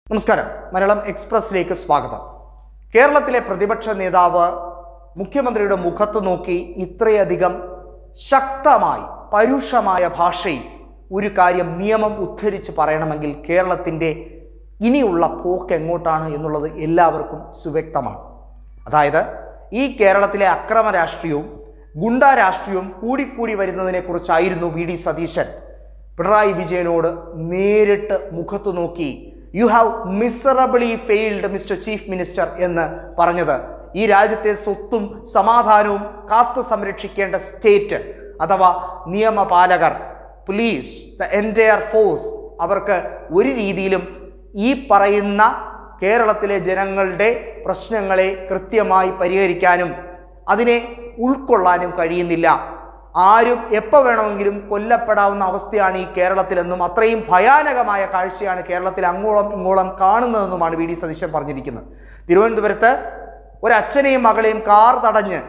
നമസ്കാരം മലയാളം എക്സ്പ്രസിലേക്ക് സ്വാഗതം കേരളത്തിലെ പ്രതിപക്ഷ നേതാവ് മുഖ്യമന്ത്രിയുടെ മുഖത്ത് നോക്കി ഇത്രയധികം ശക്തമായി പരുഷമായ ഭാഷയിൽ ഒരു കാര്യം നിയമം ഉദ്ധരിച്ച് പറയണമെങ്കിൽ കേരളത്തിൻ്റെ ഇനിയുള്ള പോക്ക് എങ്ങോട്ടാണ് എന്നുള്ളത് എല്ലാവർക്കും സുവ്യക്തമാണ് അതായത് ഈ കേരളത്തിലെ അക്രമ രാഷ്ട്രീയവും ഗുണ്ടാ രാഷ്ട്രീയവും കൂടിക്കൂടി വരുന്നതിനെക്കുറിച്ചായിരുന്നു വി ഡി സതീശൻ പിണറായി വിജയനോട് നേരിട്ട് മുഖത്തു നോക്കി you have miserably failed mister chief minister എന്ന് പറഞ്ഞത് ഈ രാജ്യത്തെ സ്വത്തും സമാധാനവും കാത്തു സംരക്ഷിക്കേണ്ട സ്റ്റേറ്റ് അഥവാ നിയമപാലകർ പോലീസ് ദ എൻറ്റയർ ഫോഴ്സ് അവർക്ക് ഒരു രീതിയിലും ഈ പറയുന്ന കേരളത്തിലെ ജനങ്ങളുടെ പ്രശ്നങ്ങളെ കൃത്യമായി പരിഹരിക്കാനും അതിനെ ഉൾക്കൊള്ളാനും കഴിയുന്നില്ല ആരും എപ്പോൾ വേണമെങ്കിലും കൊല്ലപ്പെടാവുന്ന അവസ്ഥയാണ് ഈ കേരളത്തിലെന്നും അത്രയും ഭയാനകമായ കാഴ്ചയാണ് കേരളത്തിൽ അങ്ങോളം ഇങ്ങോളം കാണുന്നതെന്നുമാണ് വി ഡി സതീശൻ പറഞ്ഞിരിക്കുന്നത് തിരുവനന്തപുരത്ത് ഒരച്ഛനെയും മകളെയും കാർ തടഞ്ഞ്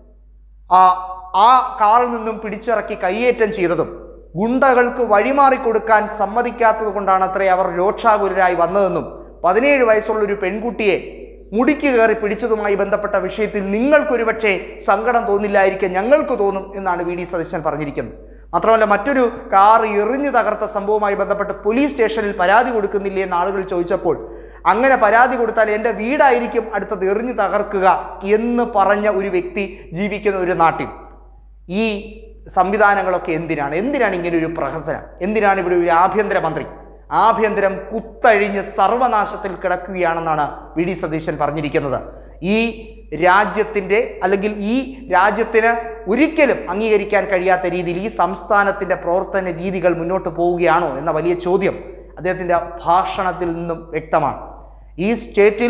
ആ ആ കാറിൽ നിന്നും പിടിച്ചിറക്കി കയ്യേറ്റം ചെയ്തതും ഗുണ്ടകൾക്ക് വഴിമാറി കൊടുക്കാൻ സമ്മതിക്കാത്തത് കൊണ്ടാണ് അത്രേ അവർ രോക്ഷാകുലരായി വന്നതെന്നും പതിനേഴ് വയസ്സുള്ള ഒരു പെൺകുട്ടിയെ മുടിക്ക് കയറി പിടിച്ചതുമായി ബന്ധപ്പെട്ട വിഷയത്തിൽ നിങ്ങൾക്കൊരുപക്ഷെ സങ്കടം തോന്നില്ലായിരിക്കും ഞങ്ങൾക്ക് തോന്നും എന്നാണ് വി ഡി സതീശൻ പറഞ്ഞിരിക്കുന്നത് മാത്രമല്ല മറ്റൊരു കാർ എറിഞ്ഞു തകർത്ത സംഭവവുമായി ബന്ധപ്പെട്ട് പോലീസ് സ്റ്റേഷനിൽ പരാതി കൊടുക്കുന്നില്ലേ എന്ന് ആളുകൾ ചോദിച്ചപ്പോൾ അങ്ങനെ പരാതി കൊടുത്താൽ എൻ്റെ വീടായിരിക്കും അടുത്തത് എറിഞ്ഞു തകർക്കുക എന്ന് പറഞ്ഞ ഒരു വ്യക്തി ജീവിക്കുന്ന ഒരു നാട്ടിൽ ഈ സംവിധാനങ്ങളൊക്കെ എന്തിനാണ് എന്തിനാണ് ഇങ്ങനെ ഒരു പ്രഹസനം എന്തിനാണ് ഇവിടെ ഒരു ആഭ്യന്തരമന്ത്രി ആഭ്യന്തരം കുത്തഴിഞ്ഞ് സർവനാശത്തിൽ കിടക്കുകയാണെന്നാണ് വി ഡി സതീശൻ പറഞ്ഞിരിക്കുന്നത് ഈ രാജ്യത്തിൻ്റെ അല്ലെങ്കിൽ ഈ രാജ്യത്തിന് ഒരിക്കലും അംഗീകരിക്കാൻ കഴിയാത്ത രീതിയിൽ ഈ സംസ്ഥാനത്തിൻ്റെ പ്രവർത്തന രീതികൾ മുന്നോട്ട് പോവുകയാണോ എന്ന വലിയ ചോദ്യം അദ്ദേഹത്തിൻ്റെ ഭാഷണത്തിൽ നിന്നും വ്യക്തമാണ് ഈ സ്റ്റേറ്റിൽ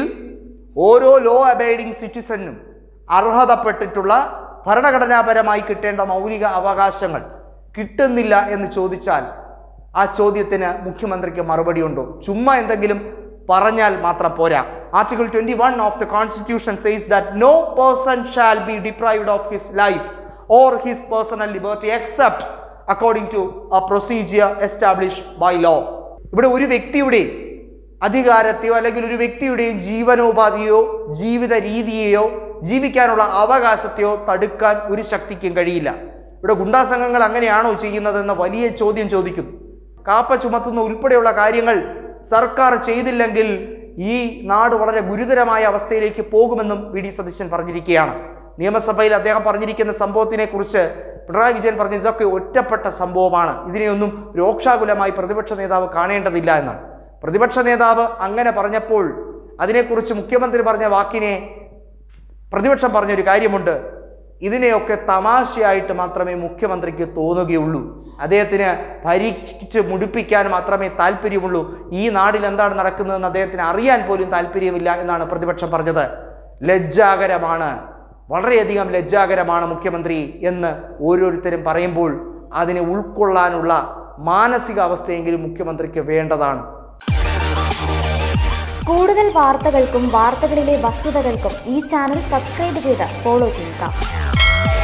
ഓരോ ലോ അബൈഡിങ് സിറ്റിസനും അർഹതപ്പെട്ടിട്ടുള്ള ഭരണഘടനാപരമായി കിട്ടേണ്ട മൗലിക അവകാശങ്ങൾ കിട്ടുന്നില്ല എന്ന് ചോദിച്ചാൽ ആ ചോദ്യത്തിന് മുഖ്യമന്ത്രിക്ക് മറുപടി ഉണ്ടോ ചുമ്മാ എന്തെങ്കിലും പറഞ്ഞാൽ മാത്രം പോരാ article twenty one of the constitution says that no person shall be deprived of his life or his personal liberty except according to a procedure establish by law ഇവിടെ ഒരു വ്യക്തിയുടെയും അധികാരത്തെയോ അല്ലെങ്കിൽ ഒരു വ്യക്തിയുടെയും ജീവനോപാധിയോ ജീവിത രീതിയെയോ ജീവിക്കാനുള്ള അവകാശത്തെയോ തടുക്കാൻ ഒരു ശക്തിക്കും കഴിയില്ല ഇവിടെ ഗുണ്ടാ സംഘങ്ങൾ അങ്ങനെയാണോ ചെയ്യുന്നതെന്ന വലിയ ചോദ്യം ചോദിക്കുന്നു കാപ്പ ചുമത്തുന്ന ഉൾപ്പെടെയുള്ള കാര്യങ്ങൾ സർക്കാർ ചെയ്തില്ലെങ്കിൽ ഈ നാട് വളരെ ഗുരുതരമായ അവസ്ഥയിലേക്ക് പോകുമെന്നും വി ഡി സതീശൻ പറഞ്ഞിരിക്കുകയാണ് നിയമസഭയിൽ അദ്ദേഹം പറഞ്ഞിരിക്കുന്ന സംഭവത്തിനെ കുറിച്ച് പിണറായി വിജയൻ പറഞ്ഞു ഇതൊക്കെ ഒറ്റപ്പെട്ട സംഭവമാണ് ഇതിനെയൊന്നും രോക്ഷാകുലമായി പ്രതിപക്ഷ നേതാവ് കാണേണ്ടതില്ല എന്നാണ് പ്രതിപക്ഷ നേതാവ് അങ്ങനെ പറഞ്ഞപ്പോൾ അതിനെക്കുറിച്ച് മുഖ്യമന്ത്രി പറഞ്ഞ വാക്കിനെ പ്രതിപക്ഷം പറഞ്ഞൊരു കാര്യമുണ്ട് ഇതിനെയൊക്കെ തമാശയായിട്ട് മാത്രമേ മുഖ്യമന്ത്രിക്ക് തോന്നുകയുള്ളൂ അദ്ദേഹത്തിന് ഭരിച്ച് മുടിപ്പിക്കാൻ മാത്രമേ താല്പര്യമുള്ളൂ ഈ നാടിൽ എന്താണ് നടക്കുന്നതെന്ന് അദ്ദേഹത്തിന് അറിയാൻ പോലും താല്പര്യമില്ല എന്നാണ് പ്രതിപക്ഷം പറഞ്ഞത് ലജ്ജാകരമാണ് വളരെയധികം ലജ്ജാകരമാണ് മുഖ്യമന്ത്രി എന്ന് ഓരോരുത്തരും പറയുമ്പോൾ അതിനെ ഉൾക്കൊള്ളാനുള്ള മാനസികാവസ്ഥയെങ്കിലും മുഖ്യമന്ത്രിക്ക് വേണ്ടതാണ് കൂടുതൽ വാർത്തകൾക്കും വാർത്തകളിലെ വസ്തുതകൾക്കും ഈ ചാനൽ സബ്സ്ക്രൈബ് ചെയ്ത് ഫോളോ ചെയ്യുക